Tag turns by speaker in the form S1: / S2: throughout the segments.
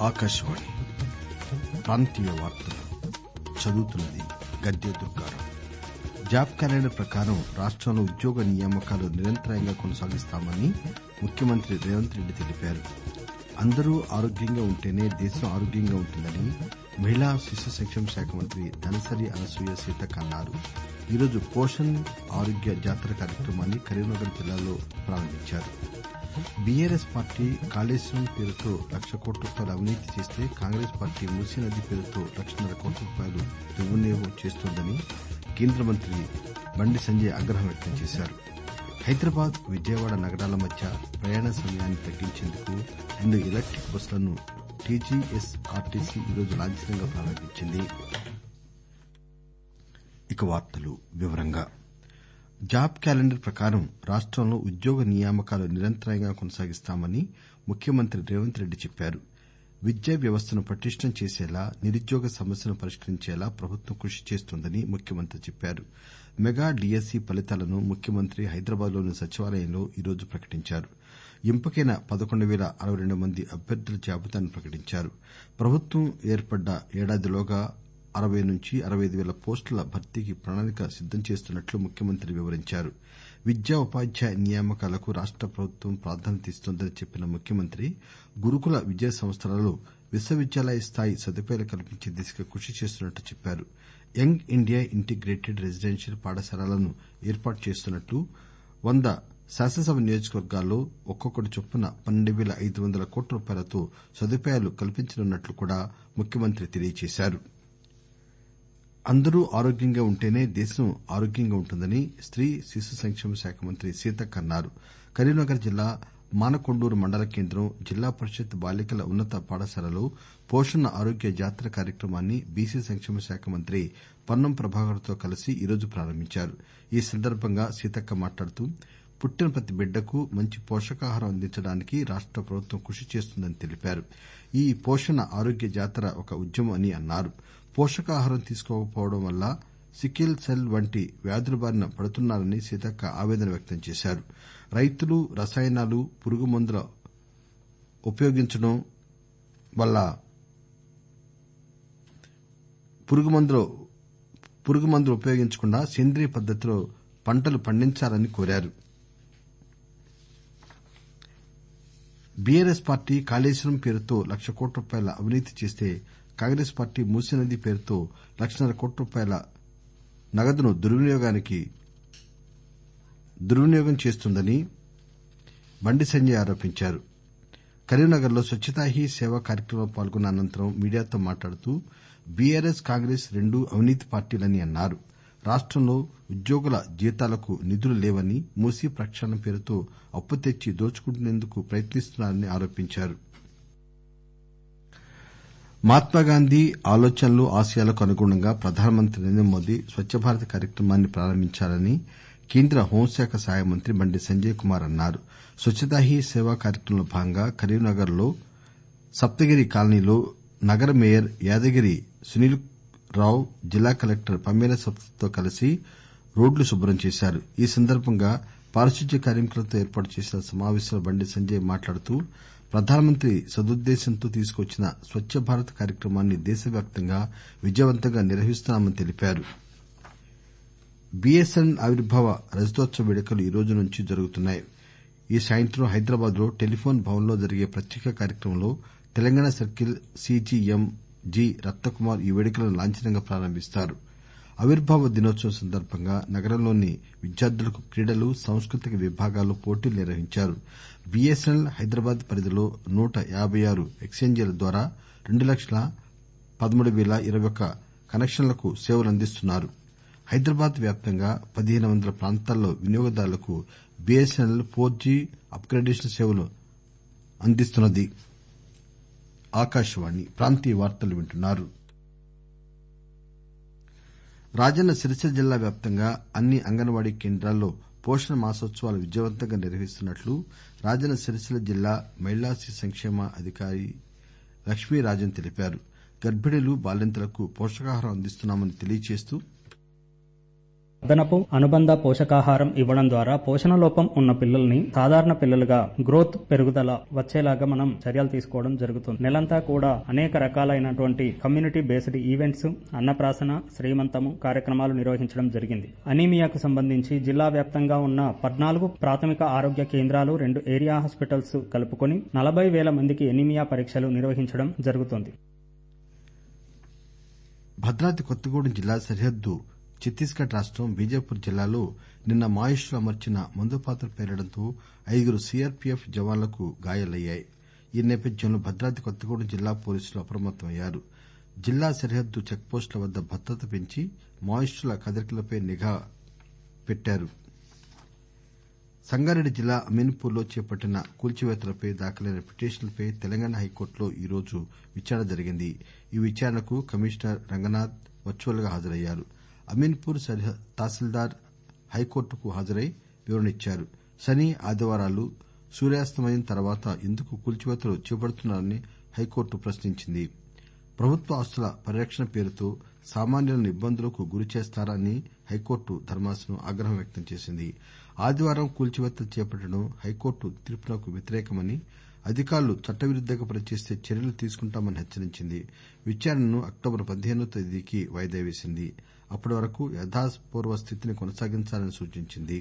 S1: ఆకాశవాణి ప్రాంతీయ వార్తలు చదువుతున్నది గద్దె దుర్గారావు జాబ్ క్యాలెండర్ ప్రకారం రాష్టంలో ఉద్యోగ నియామకాలు నిరంతరాయంగా కొనసాగిస్తామని ముఖ్యమంత్రి రేవంత్ రెడ్డి తెలిపారు అందరూ ఆరోగ్యంగా ఉంటేనే దేశం ఆరోగ్యంగా ఉంటుందని మహిళా శిశు సంక్షేమ శాఖ మంత్రి ధనసరి అనసూయ సీతక్క అన్నారు ఈరోజు పోషణ్ ఆరోగ్య జాతర కార్యక్రమాన్ని కరీంనగర్ జిల్లాలో ప్రారంభించారు బీఆర్ఎస్ పార్టీ కాళేశ్వరం పేరుతో లక్ష కోట్ల రూపాయల అవినీతి చేస్తే కాంగ్రెస్ పార్టీ మూసీ నది పేరుతో లక్షన్నర కోట్ల రూపాయలు దుర్వినియోగం చేస్తోందని కేంద్ర మంత్రి బండి సంజయ్ ఆగ్రహం వ్యక్తం చేశారు హైదరాబాద్ విజయవాడ నగరాల మధ్య ప్రయాణ సమయాన్ని తగ్గించేందుకు రెండు ఎలక్టిక్ బస్సులను టీజీఎస్ఆర్టీసీ ఈరోజు లాంఛనంగా ప్రారంభించింది జాబ్ క్యాలెండర్ ప్రకారం రాష్టంలో ఉద్యోగ నియామకాలు నిరంతరాయంగా కొనసాగిస్తామని ముఖ్యమంత్రి రేవంత్ రెడ్డి చెప్పారు విద్యా వ్యవస్థను పటిష్టం చేసేలా నిరుద్యోగ సమస్యను పరిష్కరించేలా ప్రభుత్వం కృషి చేస్తోందని ముఖ్యమంత్రి చెప్పారు మెగా డీఎస్సీ ఫలితాలను ముఖ్యమంత్రి హైదరాబాద్లోని సచివాలయంలో ఈరోజు ప్రకటించారు ఎంపికైన పదకొండు పేల అరవై రెండు మంది అభ్యర్థుల జాబితాను ప్రకటించారు ప్రభుత్వం ఏర్పడ్డ ఏడాదిలోగా అరవై నుంచి అరవై అయిదు పేల పోస్టుల భర్తీకి ప్రణాళిక సిద్దం చేస్తున్నట్లు ముఖ్యమంత్రి వివరించారు విద్యా ఉపాధ్యాయ నియామకాలకు రాష్ట ప్రభుత్వం ప్రాధాన్యత ఇస్తోందని చెప్పిన ముఖ్యమంత్రి గురుకుల విద్యా సంస్థలలో విశ్వవిద్యాలయ స్థాయి సదుపాయాలు కల్పించే దిశగా కృషి చేస్తున్నట్లు చెప్పారు యంగ్ ఇండియా ఇంటిగ్రేటెడ్ రెసిడెన్షియల్ పాఠశాలలను ఏర్పాటు చేస్తున్నట్లు వంద శాసనసభ నియోజకవర్గాల్లో ఒక్కొక్కటి చొప్పున పన్నెండు పేల ఐదు వందల కోట్ల రూపాయలతో సదుపాయాలు కల్పించనున్నట్లు కూడా ముఖ్యమంత్రి తెలియజేశారు అందరూ ఆరోగ్యంగా ఉంటేనే దేశం ఆరోగ్యంగా ఉంటుందని స్త్రీ శిశు సంక్షేమ శాఖ మంత్రి సీతక్క అన్నారు కరీంనగర్ జిల్లా మానకొండూరు మండల కేంద్రం జిల్లా పరిషత్ బాలికల ఉన్నత పాఠశాలలో పోషణ్ ఆరోగ్య జాతర కార్యక్రమాన్ని బీసీ సంక్షేమ శాఖ మంత్రి పొన్నం ప్రభాకర్ తో కలిసి ఈరోజు ప్రారంభించారు ఈ సందర్బంగా సీతక్క మాట్లాడుతూ పుట్టిన ప్రతి బిడ్డకు మంచి పోషకాహారం అందించడానికి రాష్ట ప్రభుత్వం కృషి చేస్తోందని తెలిపారు ఈ పోషణ ఆరోగ్య జాతర ఒక ఉద్యమం అని అన్నారు పోషకాహారం తీసుకోకపోవడం వల్ల సికిల్ సెల్ వంటి వ్యాధుల బారిన పడుతున్నారని సీతక్క ఆవేదన వ్యక్తం చేశారు రైతులు రసాయనాలు పురుగుమందుల ఉపయోగించడం వల్ల పురుగుమందులు ఉపయోగించకుండా సేంద్రియ పద్దతిలో పంటలు పండించాలని కోరారు బీఆర్ఎస్ పార్టీ కాళేశ్వరం పేరుతో లక్ష కోట్ల రూపాయల అవినీతి చేస్తే కాంగ్రెస్ పార్టీ మూసీ నది పేరుతో లక్షన్నర కోట్ల రూపాయల నగదును దుర్వినియోగం చేస్తోందని బండి సంజయ్ ఆరోపించారు కరీంనగర్ లో స్వచ్చతా హీ సేవా కార్యక్రమంలో పాల్గొన్న అనంతరం మీడియాతో మాట్లాడుతూ బీఆర్ఎస్ కాంగ్రెస్ రెండూ అవినీతి పార్టీలని అన్నారు రాష్టంలో ఉద్యోగుల జీతాలకు నిధులు లేవని మూసీ ప్రక్షాళన పేరుతో అప్పు తెచ్చి దోచుకునేందుకు ప్రయత్నిస్తున్నారని ఆరోపించారు మహాత్మాగాంధీ ఆలోచనలు ఆశయాలకు అనుగుణంగా ప్రధానమంత్రి నరేంద్ర మోదీ స్వచ్చ భారత్ కార్యక్రమాన్ని ప్రారంభించారని కేంద్ర హోంశాఖ సహాయ మంత్రి బండి సంజయ్ కుమార్ అన్నారు స్వచ్చతా హీ సేవా కార్యక్రమంలో భాగంగా కరీంనగర్ లో సప్తగిరి కాలనీలో నగర మేయర్ యాదగిరి సునీల్ రావు జిల్లా కలెక్టర్ పమేల సత్పథ్ తో కలిసి రోడ్లు శుభ్రం చేశారు ఈ సందర్బంగా పారిశుద్ధ్య కార్మికులతో ఏర్పాటు చేసిన సమావేశంలో బండి సంజయ్ మాట్లాడుతూ ప్రధానమంత్రి సదుద్దేశంతో తీసుకువచ్చిన స్వచ్చ భారత్ కార్యక్రమాన్ని దేశవ్యాప్తంగా విజయవంతంగా నిర్వహిస్తున్నామని తెలిపారు బీఎస్ఎన్ఎల్ ఆవిర్భావ రజతోత్సవ వేడుకలు ఈరోజు నుంచి జరుగుతున్నాయి ఈ సాయంత్రం హైదరాబాద్ లో టెలిఫోన్ భవన్ లో జరిగే ప్రత్యేక కార్యక్రమంలో Telangana circle CGM G Ratnakumar ఈ వేడుకలను లాంఛనంగా ప్రారంభిస్తారు ఆవిర్భావ దినోత్సవం సందర్బంగా నగరంలోని విద్యార్థులకు క్రీడలు సాంస్కృతిక విభాగాల్లో పోటీలు నిర్వహించారు బీఎస్ఎన్ఎల్ హైదరాబాద్ పరిధిలో నూట యాబై ఆరు ఎక్సేంజీల ద్వారా రెండు లక్షల పదమూడు పేల ఇరవై ఒక్క కనెక్షన్లకు సేవలందిస్తున్నారు హైదరాబాద్ వ్యాప్తంగా పదిహేను వందల ప్రాంతాల్లో వినియోగదారులకు BSNL four G upgradation సేవలు అందిస్తున్నది రాజన్న సిరిసిల్ల జిల్లా వ్యాప్తంగా అన్ని అంగన్వాడీ కేంద్రాల్లో పోషణ మాసోత్సవాలు విజయవంతంగా నిర్వహిస్తున్నట్లు రాజన్న సిరిసిల్ల జిల్లా మహిళా శిశు సంక్షేమ అధికారి లక్ష్మీరాజన్ తెలిపారు గర్బిణీలు బాలింతలకు పోషకాహారం అందిస్తున్నామని తెలియజేస్తూ
S2: అదనపు అనుబంధ పోషకాహారం ఇవ్వడం ద్వారా పోషణ లోపం ఉన్న పిల్లల్ని సాధారణ పిల్లలుగా గ్రోత్ పెరుగుదల వచ్చేలాగా మనం చర్యలు తీసుకోవడం జరుగుతుంది నెలంతా కూడా అనేక రకాలైనటువంటి కమ్యూనిటీ బేస్డ్ ఈవెంట్స్ అన్నప్రాసన శ్రీమంతము కార్యక్రమాలు నిర్వహించడం జరిగింది అనీమియాకు సంబంధించి జిల్లా వ్యాప్తంగా ఉన్న పద్నాలుగు ప్రాథమిక ఆరోగ్య కేంద్రాలు రెండు ఏరియా హాస్పిటల్స్ కలుపుకొని నలభై వేల మందికి ఎనీమియా పరీక్షలు నిర్వహించడం జరుగుతుంది
S1: భద్రాద్రి కొత్తగూడెం జిల్లా సరిహద్దు ఛత్తీస్గఢ్ రాష్టం బీజాపూర్ జిల్లాలో నిన్న మావోయిస్టులు అమర్చిన మందుపాత్ర పేలడంతో ఐదుగురు సీఆర్పీఎఫ్ జవాన్లకు గాయాలయ్యాయి ఈ నేపథ్యంలో భద్రాద్రి కొత్తగూడెం జిల్లా పోలీసులు అప్రమత్తమయ్యారు జిల్లా సరిహద్దు చెక్పోస్టుల వద్ద భద్రత పెంచి మావోయిస్టుల కదలికలపై నిఘా పెట్టారు సంగారెడ్డి జిల్లా అమీన్పూర్ లో చేపట్టిన కూల్చివేతలపై దాఖలైన పిటిషన్లపై తెలంగాణ హైకోర్టులో ఈరోజు విచారణ జరిగింది ఈ విచారణకు కమిషనర్ రంగనాథ్ వర్చువల్ గా హాజరయ్యారు అమీన్పూర్ తహసీల్దార్ హైకోర్టుకు హాజరై వివరణ ఇచ్చారు శని ఆదివారాలు సూర్యాస్తమయం తర్వాత ఎందుకు కూల్చివేతలు చేపడుతున్నారని హైకోర్టు ప్రశ్నించింది ప్రభుత్వ ఆస్తుల పరిరక్షణ పేరుతో సామాన్యులను ఇబ్బందులకు గురిచేస్తారా అని హైకోర్టు ధర్మాసనం ఆగ్రహం వ్యక్తం చేసింది ఆదివారం కూల్చివేతలు చేపట్టడం హైకోర్టు తీర్పునకు వ్యతిరేకమని అధికారులు చట్టవిరుద్దంగా పనిచేస్తే చర్యలు తీసుకుంటామని హెచ్చరించింది విచారణను అక్టోబర్ పదిహేనో తేదీకి వాయిదా వేసింది అప్పటి వరకు యథాపూర్వ స్థితిని కొనసాగించాలని సూచించింది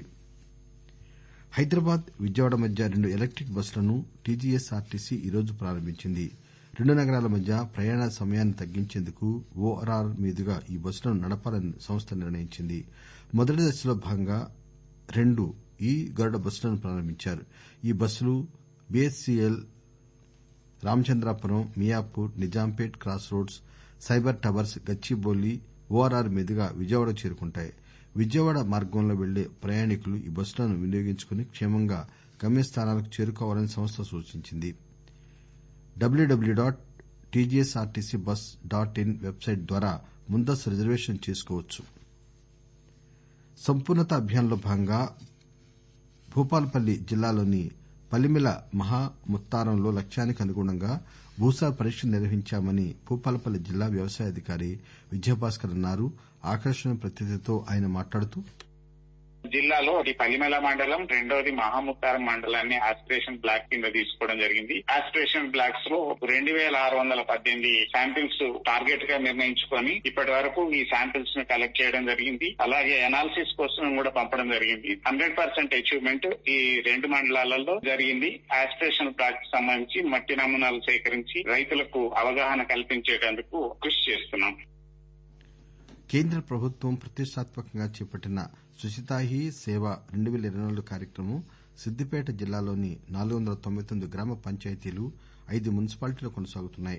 S1: హైదరాబాద్ విజయవాడ మధ్య రెండు ఎలక్టిక్ బస్సులను టీజీఎస్ఆర్టీసీ ఈరోజు ప్రారంభించింది రెండు నగరాల మధ్య ప్రయాణ సమయాన్ని తగ్గించేందుకు ఓఆర్ఆర్ మీదుగా ఈ బస్సులను నడపాలని సంస్థ నిర్ణయించింది మొదటి దశలో భాగంగా రెండు ఈ గరుడ బస్సులను ప్రారంభించారు ఈ బస్సులు BHEL Ramachandrapuram Miyapur Nizampet cross roads cyber towers Gachibowli ORR మీదుగా విజయవాడ చేరుకుంటాయి విజయవాడ మార్గంలో వెళ్లే ప్రయాణికులు ఈ బస్సులను వినియోగించుకుని క్షేమంగా గమ్యస్థానాలకు చేరుకోవాలని సంస్థ సూచించింది WWW dot TGSRTC bus dot in website ద్వారా ముందస్తు రిజర్వేషన్ చేసుకోవచ్చు సంపూర్ణత అభియాన్లో భాగంగా భూపాలపల్లి జిల్లాలోని పల్లిమిల మహాముత్తారంలో లక్ష్యానికి అనుగుణంగా భూసార పరీక్షలు నిర్వహించామని భూపాలపల్లి జిల్లా వ్యవసాయ అధికారి విజయభాస్కర్ అన్నారు ఆకాశవాణి ప్రతినిధితో ఆయన మాట్లాడుతూ
S3: జిల్లాలో ఒకటి పల్లిమెల మండలం రెండోది మహాముత్తారం మండలాన్ని ఆస్పిరేషన్ బ్లాక్ కింద తీసుకోవడం జరిగింది ఆస్పిరేషన్ బ్లాక్స్ లో రెండు వేల ఆరు వందల పద్దెనిమిది శాంపిల్స్ టార్గెట్ గా నిర్ణయించుకొని ఇప్పటి వరకు ఈ శాంపిల్స్ ను కలెక్ట్ చేయడం జరిగింది అలాగే అనాలిసిస్ కోసం కూడా పంపడం జరిగింది హండ్రెడ్ పర్సెంట్ అచీవ్మెంట్ ఈ రెండు మండలాలలో జరిగింది ఆస్పిరేషన్ బ్లాక్ కి సంబంధించి మట్టి నమూనాలు సేకరించి రైతులకు అవగాహన కల్పించేటందుకు కృషి చేస్తున్నాం
S1: కేంద్ర ప్రభుత్వం ప్రతిష్టాత్మకంగా చేపట్టిన శుచితా హీ సేవ రెండు పేల ఇరవై నాలుగు కార్యక్రమం సిద్దిపేట జిల్లాలోని నాలుగు వందల తొంభై తొమ్మిది గ్రామ పంచాయతీలు ఐదు మున్సిపాలిటీల్లో కొనసాగుతున్నాయి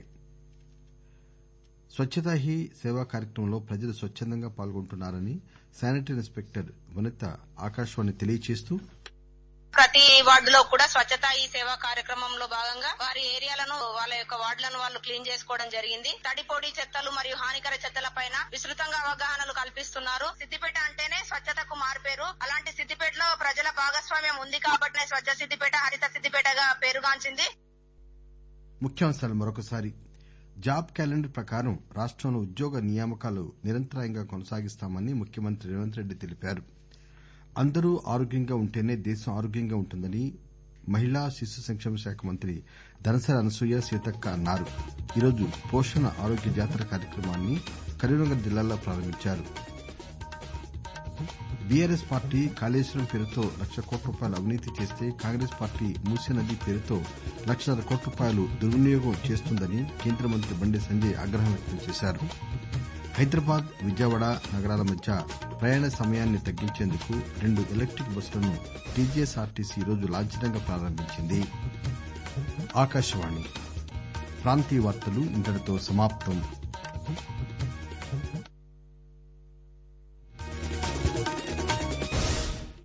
S1: స్వచ్చతా హీ సేవ కార్యక్రమంలో ప్రజలు స్వచ్చందంగా పాల్గొంటున్నారని శానిటరీ ఇన్స్పెక్టర్ వనిత ఆకాశవాణికి తెలియజేస్తూ
S4: ప్రతి వార్డులో కూడా స్వచ్ఛత ఈ సేవా కార్యక్రమంలో భాగంగా వారి ఏరియాలను వాళ్ళ యొక్క వార్డులను వాళ్ళు క్లీన్ చేసుకోవడం జరిగింది తడి పొడి చెత్తలు మరియు హానికర చెత్తల పైన విస్తృతంగా అవగాహనలు కల్పిస్తున్నారు సిద్దిపేట అంటేనే స్వచ్ఛతకు మారిపేరు అలాంటి సిద్దిపేటలో ప్రజల భాగస్వామ్యం ఉంది కాబట్టి స్వచ్ఛ సిద్దిపేట హరిత సిద్దిపేటగా పేరుగాంచింది
S1: ముఖ్యాంశాలు మరొకసారి జాబ్ క్యాలెండర్ ప్రకారం రాష్టంలో ఉద్యోగ నియామకాలు నిరంతరాయంగా కొనసాగిస్తామని ముఖ్యమంత్రి రేవంత్ రెడ్డి తెలిపారు అందరూ ఆరోగ్యంగా ఉంటేనే దేశం ఆరోగ్యంగా ఉంటుందని మహిళా శిశు సంక్షేమ శాఖ మంత్రి ధనసరి అనసూయ సీతక్క అన్నారు ఈరోజు పోషణ ఆరోగ్య జాతర కార్యక్రమాన్ని కరీంనగర్ జిల్లాలో ప్రారంభించారు బీఆర్ఎస్ పార్టీ కాళేశ్వరం పేరుతో లక్ష కోట్ల రూపాయలు అవినీతి చేస్తే కాంగ్రెస్ పార్టీ మూసీ నది పేరుతో లక్షన్నర కోట్ల రూపాయలు దుర్వినియోగం చేస్తోందని కేంద్ర మంత్రి బండి సంజయ్ ఆగ్రహం వ్యక్తం చేశారు హైదరాబాద్ విజయవాడ నగరాల మధ్య ప్రయాణ సమయాన్ని తగ్గించేందుకు రెండు ఎలక్టిక్ బస్సులను టీజీఎస్ఆర్టీసీ ఈరోజు లాంఛనంగా ప్రారంభించింది ఆకాశవాణి ప్రాంతీయ వార్తలు ఇంతటితో సమాప్తం